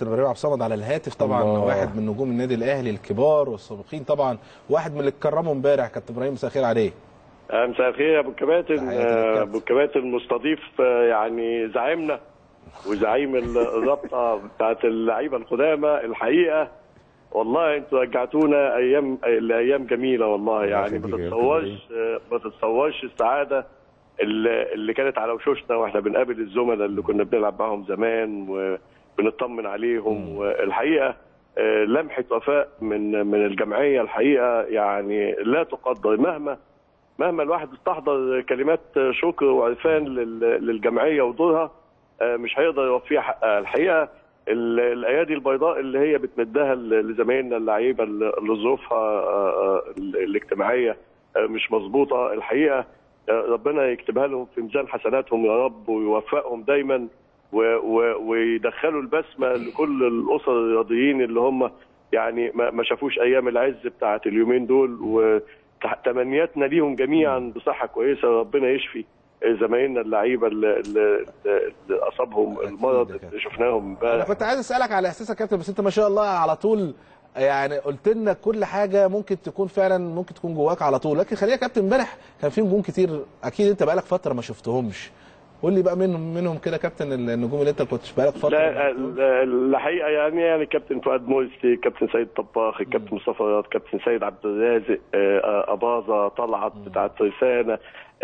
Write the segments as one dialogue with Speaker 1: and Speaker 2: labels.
Speaker 1: كابتن ابراهيم عبد الصمد على الهاتف طبعا
Speaker 2: الله.
Speaker 1: واحد من نجوم النادي الاهلي الكبار والسابقين طبعا واحد من اللي اتكرموا امبارح كابتن ابراهيم مساء الخير عليه
Speaker 3: آه، مساء الخير يا ابو الكباتن
Speaker 1: تحياتي
Speaker 3: آه،
Speaker 1: للكابتن.
Speaker 3: ابو الكباتن مستضيف آه، يعني زعيمنا وزعيم ال- الرابطه بتاعت اللعيبه القدامى الحقيقه والله انتوا رجعتونا ايام لايام جميله والله يعني ما
Speaker 2: يخليك يا
Speaker 3: تتصورش آه، ما تتصورش السعاده اللي اللي كانت على وشوشنا واحنا بنقابل الزملاء اللي كنا بنلعب معاهم زمان وبنطمن عليهم والحقيقه آه، لمحه وفاء من من الجمعيه الحقيقه يعني لا تقدر مهما مهما الواحد استحضر كلمات شكر وعرفان لل- للجمعيه ودورها آه، مش هيقدر يوفيها حقها الحقيقه ال- الايادي البيضاء اللي هي بتمدها ل- لزمايلنا اللعيبه اللي اللي ظروفها آه، آه، ال- الاجتماعيه آه، مش مظبوطه الحقيقه آه، ربنا يكتبها لهم في ميزان حسناتهم يا رب ويوفقهم دايما و- و- ويدخلوا البسمه لكل الاسر الرياضيين اللي هم يعني ما ما شافوش ايام العز بتاعت اليومين دول وتمنياتنا ليهم جميعا بصحه كويسه ربنا يشفي زمايلنا اللعيبه اللي, اللي, اللي اصابهم
Speaker 1: أكيد
Speaker 3: المرض
Speaker 1: يا كابتن.
Speaker 3: اللي شفناهم
Speaker 1: انا
Speaker 3: امبارح
Speaker 1: كنت عايز اسالك على احساسك يا كابتن بس انت ما شاء الله على طول يعني قلت لنا كل حاجه ممكن تكون فعلا ممكن تكون جواك على طول لكن خلينا يا كابتن امبارح كان في نجوم كتير اكيد انت بقالك فتره ما شفتهمش قول لي بقى منهم منهم كده كابتن النجوم اللي انت كنت بقالك فتره
Speaker 3: لا
Speaker 1: ما
Speaker 3: ال-
Speaker 1: شفتهمش.
Speaker 3: الحقيقه يعني يعني كابتن فؤاد مرسي كابتن سيد طباخ الكابتن مصطفى رياض كابتن سيد عبد الرازق آه، آه، اباظه طلعت بتاعت ترسانه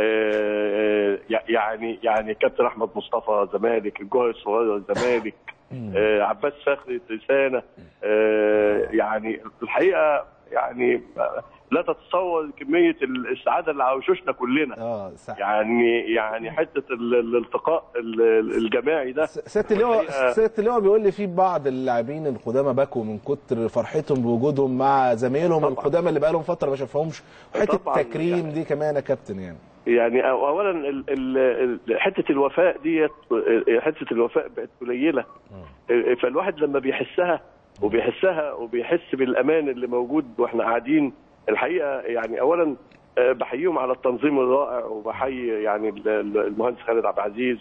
Speaker 3: آه، آه، يعني يعني كابتن احمد مصطفى زمالك الجوهر الصغير زمالك آه، عباس فخري ترسانه آه، يعني الحقيقه يعني لا تتصور كميه السعاده اللي على وشوشنا كلنا
Speaker 1: اه سع-
Speaker 3: يعني يعني حته ال- الالتقاء ال- الجماعي ده
Speaker 1: سياده اللواء
Speaker 3: الحقيقة-
Speaker 1: سياده اللواء بيقول لي في بعض اللاعبين القدامى بكوا من كتر فرحتهم بوجودهم مع زمايلهم
Speaker 3: طبعاً.
Speaker 1: القدامى اللي بقالهم فتره ما شافهمش وحته
Speaker 3: طبعاً
Speaker 1: التكريم
Speaker 3: يعني.
Speaker 1: دي كمان يا كابتن يعني
Speaker 3: يعني أو- اولا ال- ال- ال- حته الوفاء ديت حته الوفاء بقت قليله فالواحد لما بيحسها وبيحسها وبيحس بالامان اللي موجود واحنا قاعدين الحقيقه يعني اولا آه، بحييهم على التنظيم الرائع وبحيي يعني ال- ال- المهندس خالد عبد العزيز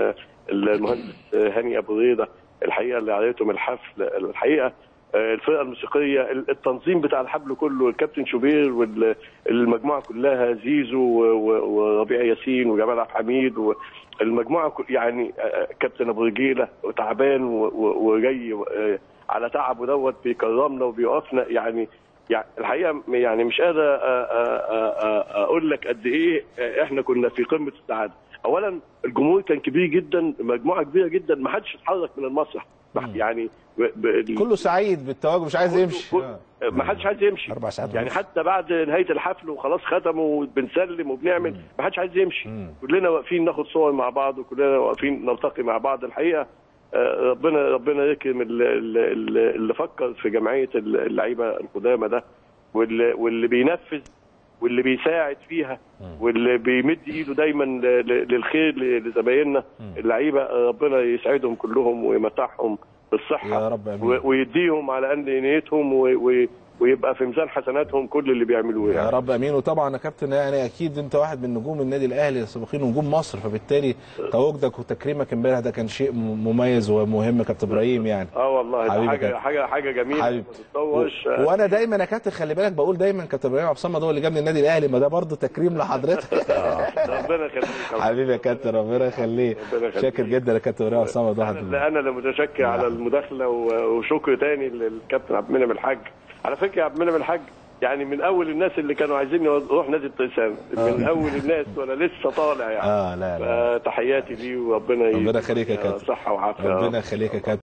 Speaker 3: والمهندس هاني ابو ريده الحقيقه اللي عليتهم الحفل الحقيقه آه، الفرقه الموسيقيه التنظيم بتاع الحفل كله الكابتن شوبير والمجموعه كلها زيزو و- و- وربيع ياسين وجمال عبد الحميد والمجموعه كل- يعني آه، كابتن ابو رجيله وتعبان و- و- وجاي آه، على تعبه دوت بيكرمنا وبيوقفنا يعني يعني الحقيقه يعني مش قادر آه، آه، آه، آه، اقول لك قد ايه آه، احنا كنا في قمه السعاده اولا الجمهور كان كبير جدا مجموعه كبيره جدا ما حدش اتحرك من المسرح يعني ب- ب-
Speaker 1: كله سعيد بالتواجد مش عايز
Speaker 3: كله-
Speaker 1: يمشي
Speaker 3: كله-
Speaker 1: آه.
Speaker 3: ما حدش عايز يمشي
Speaker 2: أربع ساعات
Speaker 3: يعني
Speaker 2: ونص.
Speaker 3: حتى بعد نهايه الحفل وخلاص ختموا وبنسلم وبنعمل ما حدش عايز يمشي كلنا واقفين ناخد صور مع بعض وكلنا واقفين نلتقي مع بعض الحقيقه آه، ربنا ربنا يكرم اللي, اللي, اللي فكر في جمعيه اللعيبه القدامى ده واللي, واللي بينفذ واللي بيساعد فيها واللي بيمد ايده دايما ل- ل- للخير ل- لزمايلنا اللعيبه ربنا يسعدهم كلهم ويمتعهم بالصحه
Speaker 1: يا رب آمين.
Speaker 3: و- ويديهم على قد نيتهم و- و- ويبقى في ميزان حسناتهم كل اللي بيعملوه
Speaker 1: يا
Speaker 3: يعني
Speaker 1: رب امين وطبعا يا كابتن يعني اكيد انت واحد من نجوم النادي الاهلي السابقين ونجوم مصر فبالتالي تواجدك وتكريمك امبارح ده كان شيء م- مميز ومهم يا كابتن ابراهيم يعني
Speaker 3: اه والله ده
Speaker 1: حبيبي
Speaker 3: حاجه
Speaker 1: كابتن.
Speaker 3: حاجه حاجه جميله
Speaker 1: حبيبي.
Speaker 3: ما تتطورش
Speaker 1: و- وانا دايما يا كابتن خلي بالك بقول دايما كابتن ابراهيم عبد الصمد هو اللي جابني النادي الاهلي ما ده برضه تكريم لحضرتك
Speaker 3: ربنا يخليك
Speaker 1: حبيبي يا كابتن ربنا يخليه
Speaker 3: ربنا يخليك.
Speaker 1: شاكر جدا يا كابتن ابراهيم عبد الصمد
Speaker 3: انا
Speaker 1: واحد
Speaker 3: اللي انا اللي متشكر على المداخله و- وشكر تاني للكابتن عبد المنعم الحاج على فكره يا عبد المنعم الحاج يعني من اول الناس اللي كانوا عايزين يروح نادي الطيسان من اول الناس وانا لسه طالع يعني
Speaker 1: اه لا لا
Speaker 3: فتحياتي ليه وربنا
Speaker 1: ربنا يخليك يا كابتن.
Speaker 3: صحه وعافيه
Speaker 1: ربنا يخليك يا كابتن